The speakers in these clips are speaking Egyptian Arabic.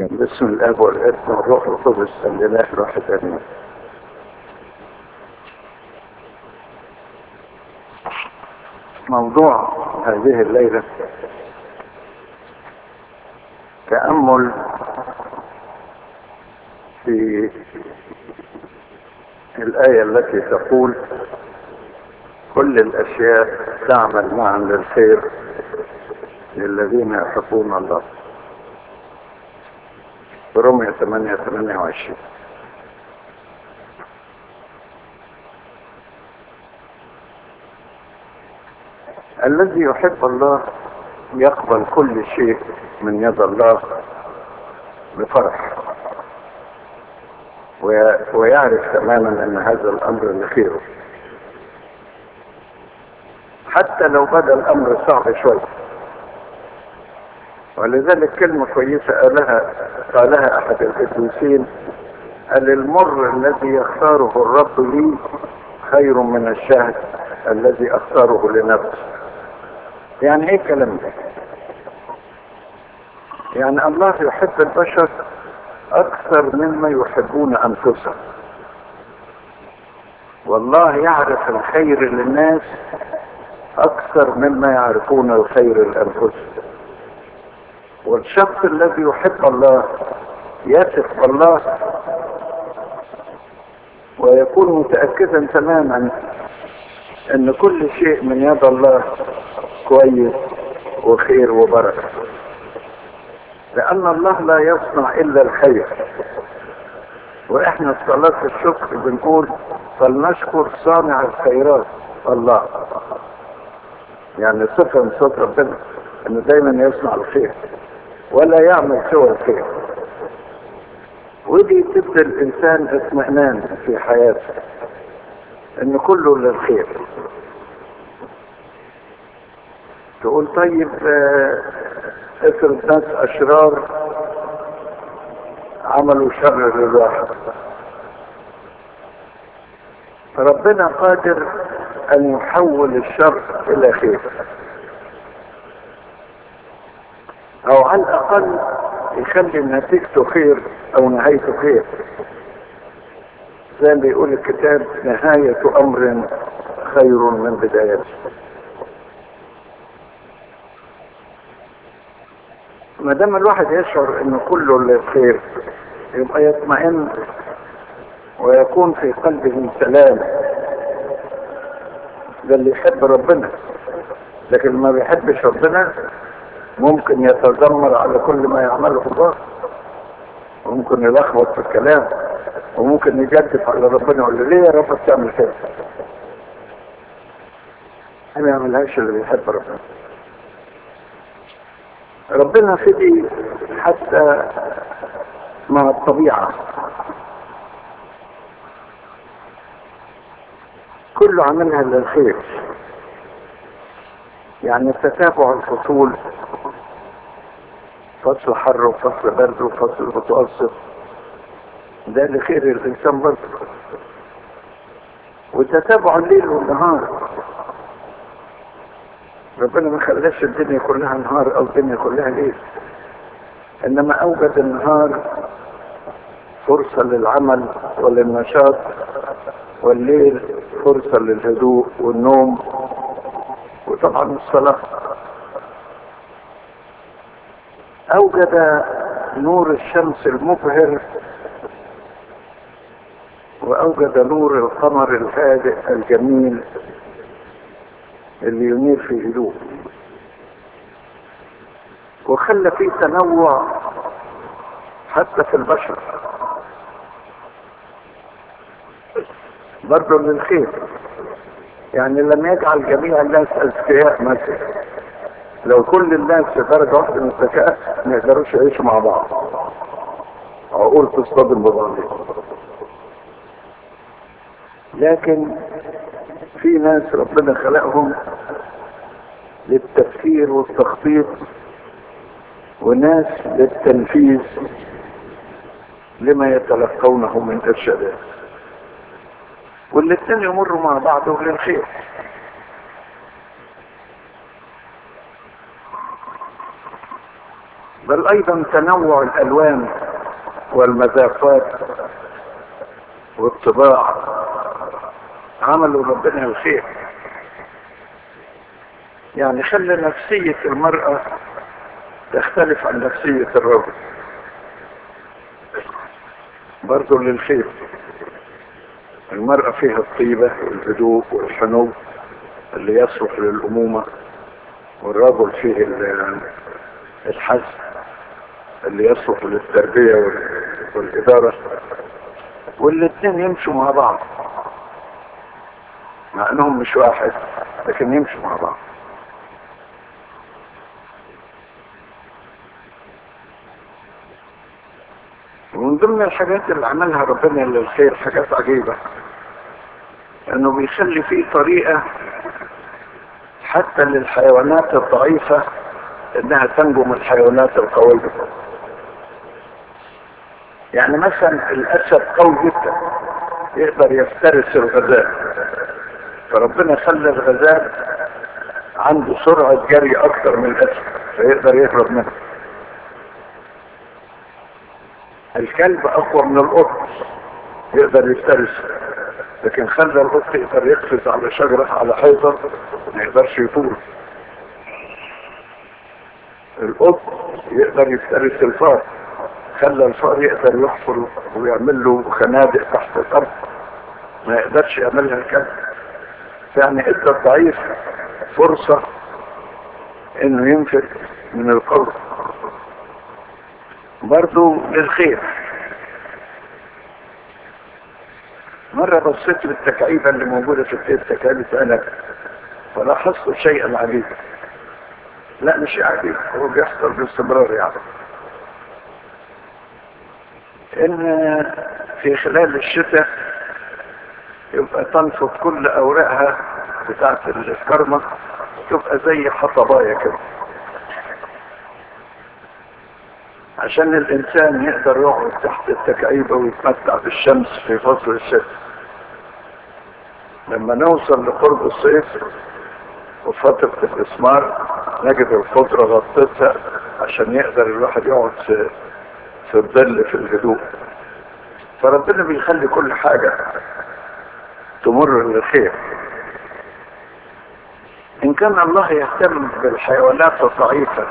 باسم الاب والابن والروح القدس الاله واحد امين موضوع هذه الليله تامل في الايه التي تقول كل الاشياء تعمل معا للخير للذين يحبون الله رومية 8 28 الذي يحب الله يقبل كل شيء من يد الله بفرح ويعرف تماما ان هذا الامر لخيره حتى لو بدا الامر صعب شويه ولذلك كلمة كويسة قالها قالها أحد القديسين قال المر الذي يختاره الرب لي خير من الشهد الذي أختاره لنفسي يعني ايه الكلام ده يعني الله يحب البشر أكثر مما يحبون أنفسهم والله يعرف الخير للناس أكثر مما يعرفون الخير لأنفسهم والشخص الذي يحب الله يثق بالله ويكون متأكدا تماما ان كل شيء من يد الله كويس وخير وبركة لان الله لا يصنع الا الخير واحنا في صلاة الشكر بنقول فلنشكر صانع الخيرات الله يعني صفة من صفات ربنا انه دايما يصنع الخير ولا يعمل سوى الخير ودي تبدا الانسان اطمئنان في حياته ان كله للخير تقول طيب افرض ناس اشرار عملوا شر للواحد ربنا قادر ان يحول الشر الى خير او على الاقل يخلي نتيجته خير او نهايته خير زي ما بيقول الكتاب نهاية امر خير من بدايته ما دام الواحد يشعر ان كله للخير يبقى يطمئن ويكون في قلبه سلام ده اللي يحب ربنا لكن ما بيحبش ربنا ممكن يتذمر على كل ما يعمله الله وممكن يلخبط في الكلام وممكن يجدف على ربنا يقول له ليه يا رب بتعمل كده؟ ما يعملهاش اللي بيحب ربنا ربنا فدي حتى مع الطبيعة كله عملها للخير يعني تتابع الفصول فصل حر وفصل برد وفصل متوسط ده لخير الانسان برضه وتتابع الليل والنهار ربنا ما خلاش الدنيا كلها نهار او الدنيا كلها ليل انما اوجد النهار فرصة للعمل وللنشاط والليل فرصة للهدوء والنوم وطبعا الصلاة أوجد نور الشمس المبهر وأوجد نور القمر الهادئ الجميل اللي ينير في هدوء وخلى فيه تنوع حتى في البشر برضه للخير يعني لم يجعل جميع الناس اذكياء مثلا لو كل الناس في درجة واحدة من الذكاء ما يقدروش يعيشوا مع بعض عقول تصطدم ببعضها لكن في ناس ربنا خلقهم للتفكير والتخطيط وناس للتنفيذ لما يتلقونه من ارشادات والاثنين يمروا مع بعض للخير بل ايضا تنوع الالوان والمذاقات والطباع عملوا ربنا الخير يعني خلى نفسية المرأة تختلف عن نفسية الرجل برضو للخير المرأة فيها الطيبة والهدوء والحنو اللي يصلح للأمومة والرجل فيه الحزم اللي يصلح للتربية والإدارة والاثنين يمشوا مع بعض مع انهم مش واحد لكن يمشوا مع بعض ومن ضمن الحاجات اللي عملها ربنا للخير حاجات عجيبة انه بيخلي فيه طريقة حتى للحيوانات الضعيفة انها تنجو من الحيوانات القوية يعني مثلا الاسد قوي جدا يقدر يفترس الغزال فربنا خلى الغزال عنده سرعة جري اكتر من الاسد فيقدر يهرب منه الكلب اقوى من القط يقدر يفترس لكن خلى القط يقدر يقفز على شجرة على حيطة ما يقدرش يطول القط يقدر يفترس الفار خلى الفار يقدر يحفر ويعمل له خنادق تحت الارض ما يقدرش يعملها الكلب يعني ادى الضعيف فرصة انه ينفذ من القول برضو للخير مرة بصيت للتكعيبة اللي موجودة في البيت تكعيبة أنا فلاحظت شيئا عجيبا لا مش عجيب هو بيحصل باستمرار يعني ان في خلال الشتاء يبقى تنفض كل اوراقها بتاعت الكرمة تبقى زي حطباية كده عشان الانسان يقدر يقعد تحت التكعيبة ويتمتع بالشمس في فصل الشتاء لما نوصل لقرب الصيف وفترة الاسمار نجد الخضرة غطتها عشان يقدر الواحد يقعد في في الظل في الهدوء فربنا بيخلي كل حاجة تمر للخير ان كان الله يهتم بالحيوانات الضعيفة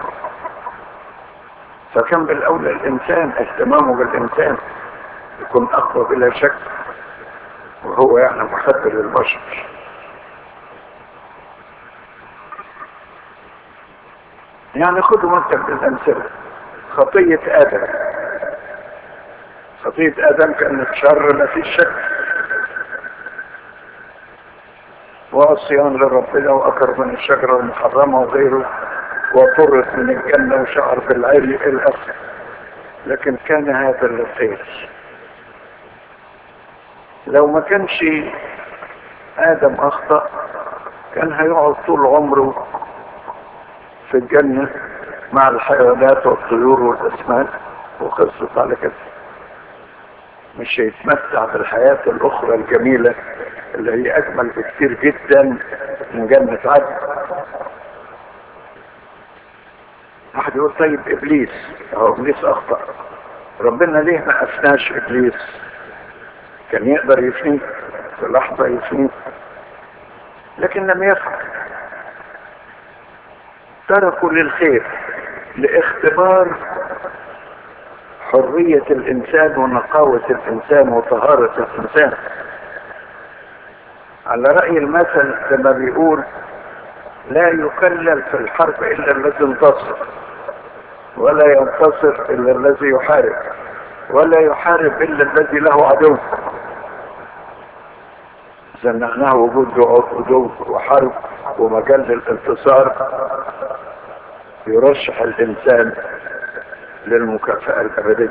فكان بالاولى الانسان اهتمامه بالانسان يكون اقوى بلا شك وهو يعني محب للبشر يعني خذوا مثل بالامثله خطيه ادم خطية آدم كانت شر ما فيش شك وعصيان لربنا وأكر من الشجرة المحرمة وغيره وطرت من الجنة وشعر بالعلي الأخر لكن كان هذا للخير لو ما كانش آدم أخطأ كان هيقعد طول عمره في الجنة مع الحيوانات والطيور والأسماك وخلصت على كده مش هيتمتع بالحياة الأخرى الجميلة اللي هي أجمل بكثير جدا من جنة عدن واحد يقول طيب إبليس أو إبليس أخطأ ربنا ليه ما أفناش إبليس كان يقدر يفنيه في لحظة يفنيه لكن لم يفعل تركوا للخير لاختبار حرية الإنسان ونقاوة الإنسان وطهارة الإنسان على رأي المثل لما بيقول لا يكلل في الحرب إلا الذي انتصر ولا ينتصر إلا الذي يحارب ولا يحارب إلا الذي له عدو زنعناه وجود عدو وحرب ومجال للانتصار يرشح الإنسان للمكافأة الأبدية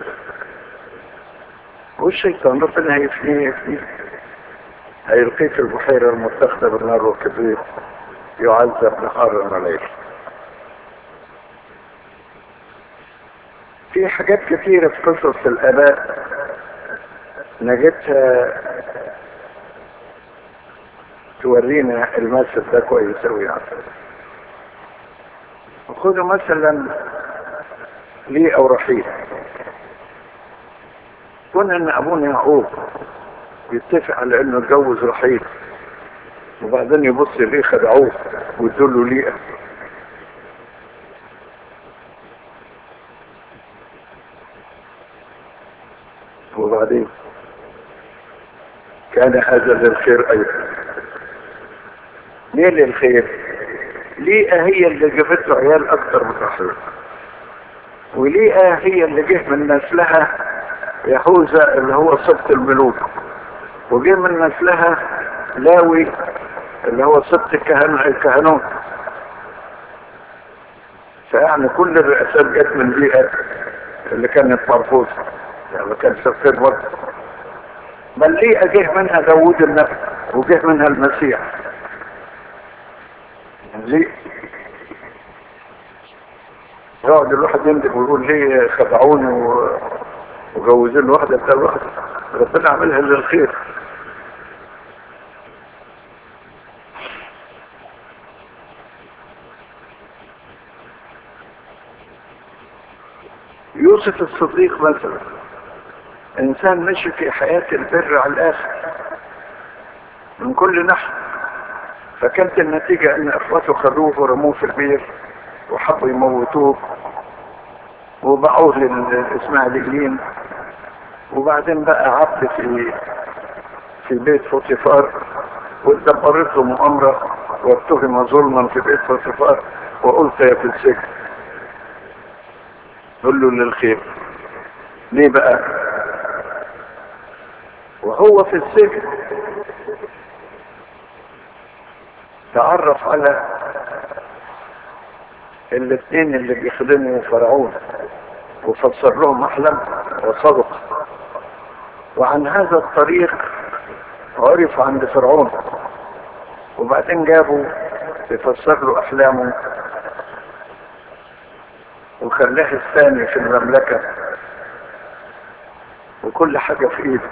والشيطان ربنا هيفنيه يفنيه هيلقيه في البحيرة المتخذة بالنار والكبريت يعذب نهارا وليلا في حاجات كثيرة في قصص الآباء نجدها تورينا المثل ده كويس أوي يعني خذوا مثلا ليه او رحيل كون ان ابونا يعقوب يتفق على انه يتجوز رحيل وبعدين يبص ليه خدعوه ويدوا له ليه وبعدين كان هذا للخير ايضا ليه للخير ليه هي اللي جابت له عيال اكتر من رحيل وليه هي اللي جه من نسلها يهوذا اللي هو سبط الملوك وجه من نسلها لاوي اللي هو سبط الكهن الكهنوت فيعني كل الرئاسات جت من بيئة اللي كانت مرفوضة يعني كان سفير برضه بل ليه جه منها داوود النبي وجه منها المسيح ليه يقعد الواحد يندب ويقول ليه خدعوني و... وجوزين واحدة بتاع واحدة ربنا عملها للخير يوسف الصديق مثلا انسان مشي في حياة البر على الاخر من كل ناحية فكانت النتيجة ان اخواته خدوه ورموه في البير وحبوا يموتوه وباعوه للاسماعيليين وبعدين بقى عبد في في بيت فوتيفار واتدبرت له مؤامرة واتهم ظلما في بيت فوتيفار وقلت يا في السجن قل له للخير ليه بقى وهو في السجن تعرف على الاثنين اللي بيخدموا فرعون وفسر لهم احلام وصدق وعن هذا الطريق عرف عند فرعون وبعدين جابوا يفسر له احلامه وخلاه الثاني في المملكة وكل حاجة في ايده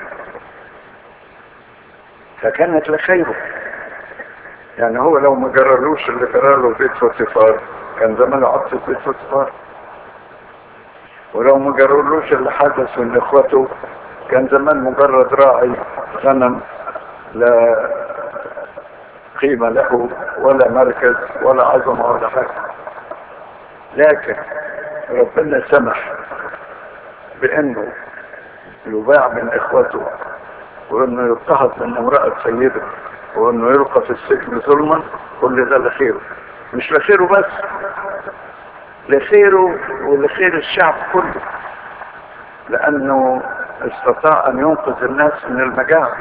فكانت لخيره يعني هو لو ما جرالوش اللي جراله بيت فوتيفار كان زمانه عطف بيت فوتيفار ولو ما جرالوش اللي حدث من اخوته كان زمان مجرد راعي غنم لا قيمة له ولا مركز ولا عظمة ولا حاجة لكن ربنا سمح بانه يباع من اخوته وانه يضطهد من امرأة سيده وانه يلقى في السجن ظلما كل ده لخيره مش لخيره بس لخيره ولخير الشعب كله لانه استطاع ان ينقذ الناس من المجاعة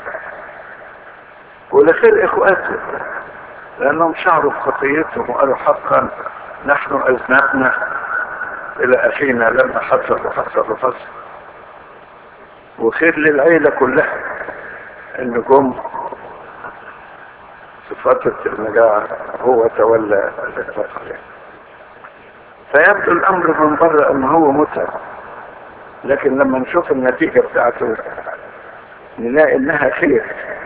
ولخير اخواته لانهم شعروا بخطيتهم وقالوا حقا نحن اذنبنا الى اخينا لما حصل وحصل وحصل وخير للعيلة كلها ان جم في فترة المجاعة هو تولى الإنفاق عليه فيبدو الامر من بره ان هو متعب لكن لما نشوف النتيجة بتاعته نلاقي انها خير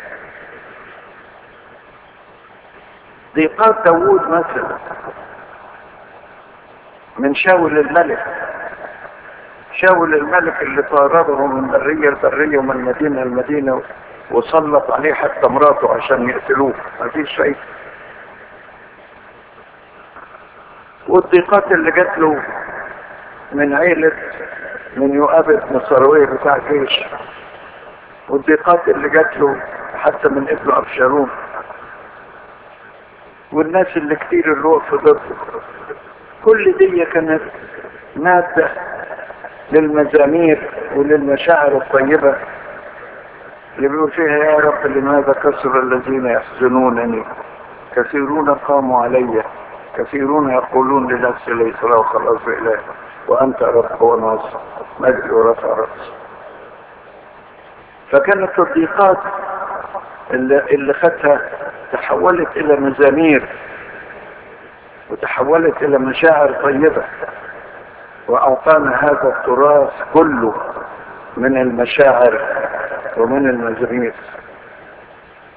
ضيقات داوود مثلا من شاول الملك شاول الملك اللي طارده من برية لبرية ومن مدينة لمدينة وسلط عليه حتى مراته عشان يقتلوه ما فيش شيء والضيقات اللي جات له من عيلة من يؤاب النصروية بتاع الجيش والضيقات اللي جات له حتى من ابن أبشارون والناس اللي كتير اللي وقفوا ضده كل دي كانت مادة للمزامير وللمشاعر الطيبة اللي بيقول فيها يا رب لماذا كسر الذين يحزنونني كثيرون قاموا علي كثيرون يقولون لنفسي ليس له خلاص إله وأنت رب وناصر مجد ورفع رأس فكانت الضيقات اللي, اللي خدها تحولت إلى مزامير وتحولت إلى مشاعر طيبة وأعطانا هذا التراث كله من المشاعر ومن المزامير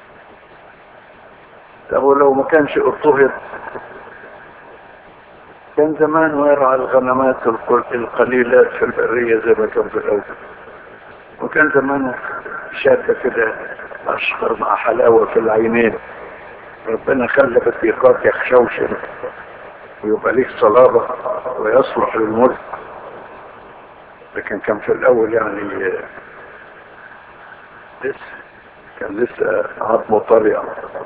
طب ولو ما كانش اضطهد كان زمان ويرعى الغنمات القليلات في البرية زي ما كان في الأول وكان زمان شابة كده أشهر مع حلاوة في العينين ربنا خلى بطيقات يخشوشن ويبقى ليك صلابة ويصلح للملك لكن كان في الأول يعني لسه كان لسه عظمه طريقة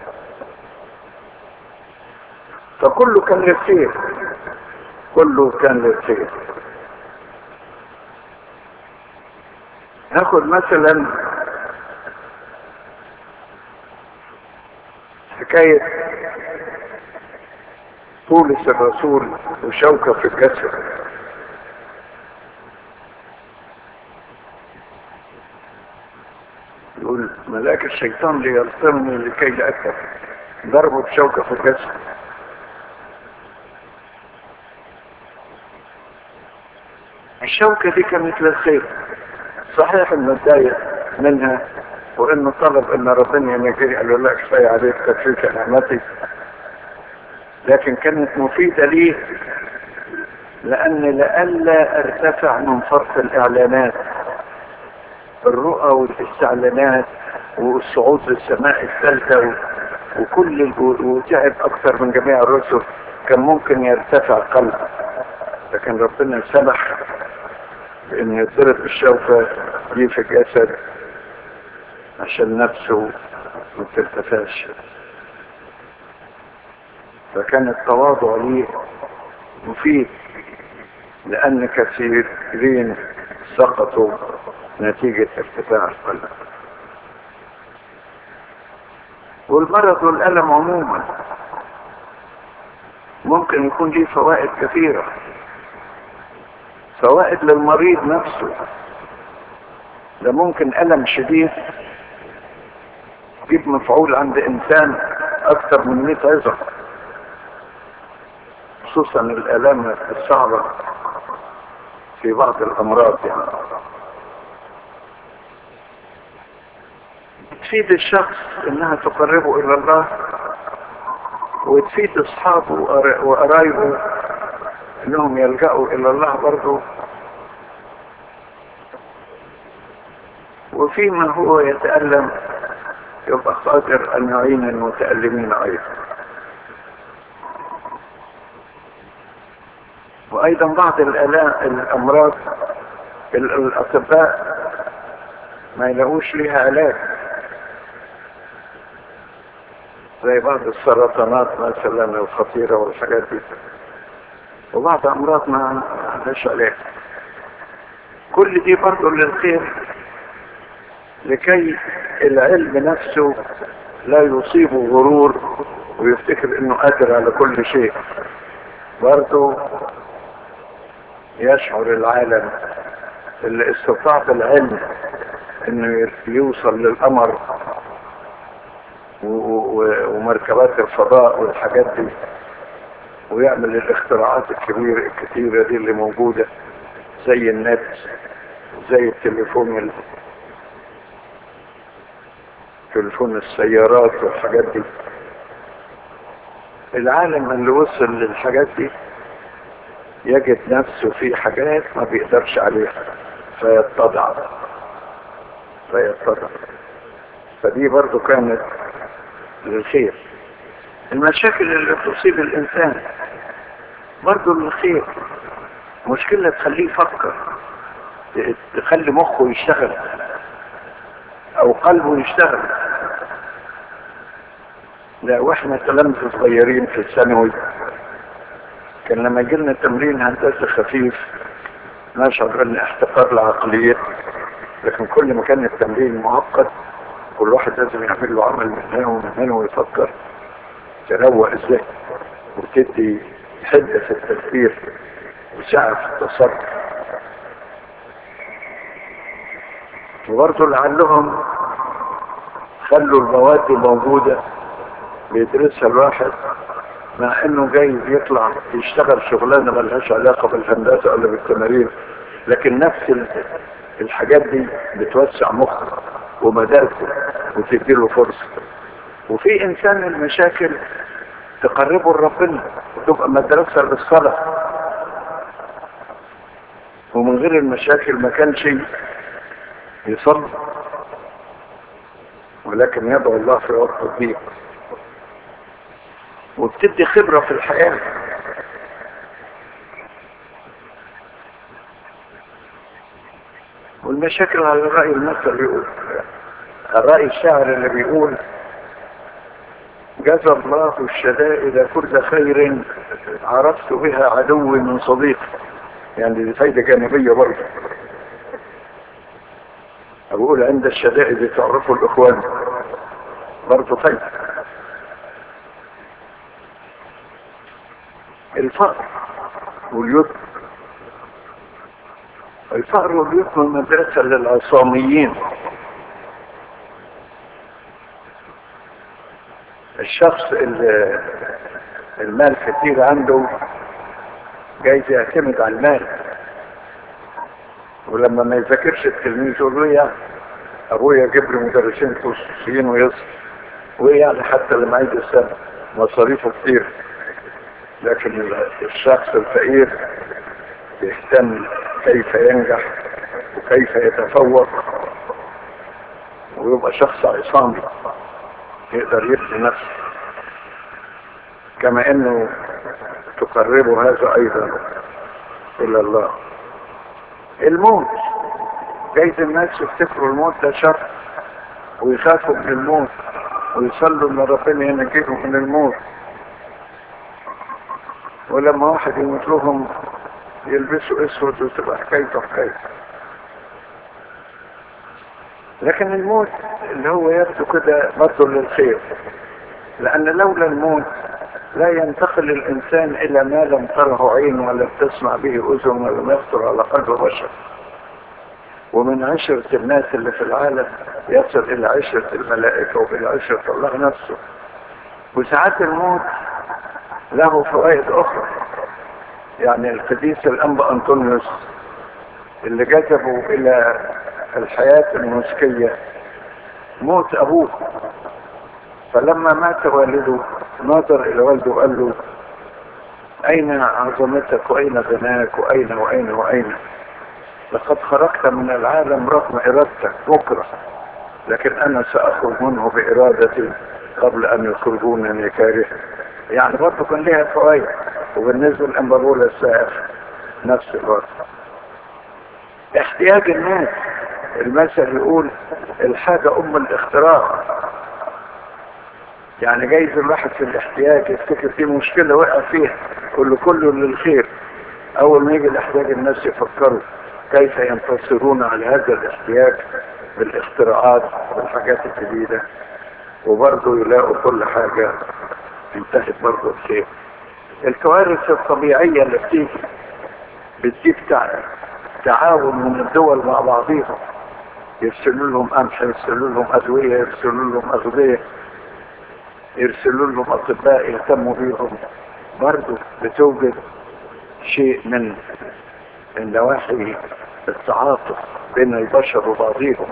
فكله كان للخير كله كان للخير ناخد مثلا حكاية بولس الرسول وشوكة في الجسد يقول ملاك الشيطان ليلطمني لكي لا أكتب ضربه بشوكة في الجسد الشوكة دي كانت للخير صحيح انه اتضايق منها وانه طلب ان ربنا ينجيه قال له لا كفايه عليك تكفيك نعمتي لكن كانت مفيدة ليه لان لئلا ارتفع من فرط الاعلانات الرؤى والاستعلانات والصعود للسماء الثالثة وكل وتعب اكثر من جميع الرسل كان ممكن يرتفع قلبه لكن ربنا سمح بان يضرب الشوكة دي في الجسد عشان نفسه ما ترتفعش فكان التواضع ليه مفيد لان كثيرين سقطوا نتيجة ارتفاع القلب والمرض والألم عموما ممكن يكون ليه فوائد كثيرة فوائد للمريض نفسه ده ممكن ألم شديد يجيب مفعول عند إنسان أكثر من 100 عظة خصوصا الآلام الصعبة في بعض الأمراض يعني تفيد الشخص انها تقربه الى الله وتفيد اصحابه وقرايبه انهم يلجأوا الى الله برضه وفيما هو يتألم يبقى قادر ان يعين المتألمين ايضا وايضا بعض الامراض الاطباء ما يلاقوش ليها علاج زي بعض السرطانات مثلا الخطيرة والحاجات دي وبعض أمراض ما لهاش علاج كل دي برضه للخير لكي العلم نفسه لا يصيبه غرور ويفتكر انه قادر على كل شيء برضه يشعر العالم اللي استطاع بالعلم انه يوصل للقمر ومركبات الفضاء والحاجات دي ويعمل الاختراعات الكبيرة الكثيرة دي اللي موجودة زي النت زي التليفون تليفون السيارات والحاجات دي العالم اللي وصل للحاجات دي يجد نفسه في حاجات ما بيقدرش عليها فيتضع فيتضع فدي برضو كانت للخير المشاكل اللي تصيب الانسان برضو للخير مشكلة تخليه يفكر تخلي مخه يشتغل او قلبه يشتغل لا واحنا تلامذة صغيرين في الثانوي كان لما يجيلنا تمرين هندسة خفيف نشعر ان احتقار العقلية لكن كل ما كان التمرين معقد كل واحد لازم يعمل له عمل من هنا ومن هنا ويفكر تروق ازاي وتدي حدة في التفكير وسعة في التصرف وبرضه لعلهم خلوا المواد موجودة بيدرسها الواحد مع انه جاي يطلع يشتغل شغلانه ملهاش علاقه بالهندسه ولا بالتمارين لكن نفس الحاجات دي بتوسع مخه ومداركه وتديله فرصه وفي انسان المشاكل تقربه لربنا وتبقى مدرسه للصلاه ومن غير المشاكل ما كانش يصلي ولكن يدعو الله في وقت الضيق وبتدي خبرة في الحياة والمشاكل على الرأي المثل بيقول الرأي الشاعر اللي بيقول جزى الله الشدائد كل خير عرفت بها عدوي من صديق يعني دي فايدة جانبية برضه أقول عند الشدائد تعرفوا الإخوان برضه فايدة الفقر واليتم الفقر واليتم مدرسة للعصاميين الشخص اللي المال كتير عنده جايز يعتمد على المال ولما ما يذاكرش التلميذ يقول له يا ابويا جيب لي مدرسين خصوصيين ويصرف وايه يعني حتى اللي معيد السنه مصاريفه كتير لكن الشخص الفقير يهتم كيف ينجح وكيف يتفوق ويبقى شخص عصامي يقدر يبني نفسه كما انه تقرب هذا ايضا الى الله الموت جايز الناس يفتكروا الموت ده شر ويخافوا من الموت ويصلوا ان ربنا ينجيهم من الموت ولما واحد يموت لهم يلبسوا اسود وتبقى حكايته حكايته لكن الموت اللي هو يبدو كده برضه للخير لان لولا الموت لا ينتقل الانسان الى ما لم تره عين ولا تسمع به اذن ولا يخطر على قلب بشر ومن عشرة الناس اللي في العالم يصل الى عشرة الملائكة والى عشرة الله نفسه وساعات الموت له فوائد اخرى يعني القديس الانبا انطونيوس اللي جذبوا الى الحياة المسكية موت ابوه فلما مات والده نظر الى والده وقال له اين عظمتك واين غناك واين واين واين لقد خرجت من العالم رغم ارادتك بكره لكن انا ساخرج منه بارادتي قبل ان يخرجونني كاره يعني برضه كان لها فوائد وبالنسبه للامبابولا السائر نفس الوقت احتياج الناس المثل يقول الحاجة ام الاختراع يعني جايز الواحد في الاحتياج يفتكر في مشكلة وقع فيها كله كله للخير اول ما يجي الاحتياج الناس يفكروا كيف ينتصرون على هذا الاحتياج بالاختراعات والحاجات الجديدة وبرضه يلاقوا كل حاجة انتهت برضه بخير الكوارث الطبيعية اللي بتيجي بتجيب تعاون من الدول مع بعضيها يرسلوا لهم قمح يرسلوا لهم ادويه يرسلوا لهم اغذيه يرسلوا لهم اطباء يهتموا بيهم برضه بتوجد شيء من النواحي التعاطف بين البشر وبعضهم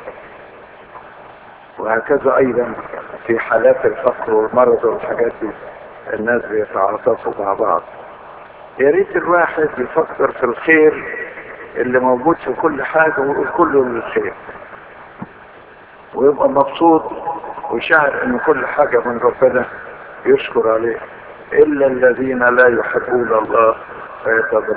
وهكذا ايضا في حالات الفقر والمرض والحاجات دي الناس بيتعاطفوا مع بعض يا ريت الواحد يفكر في الخير اللي موجود في كل حاجة ويقول كله للخير ويبقى مبسوط وشعر ان كل حاجة من ربنا يشكر عليه الا الذين لا يحبون الله فيتضرون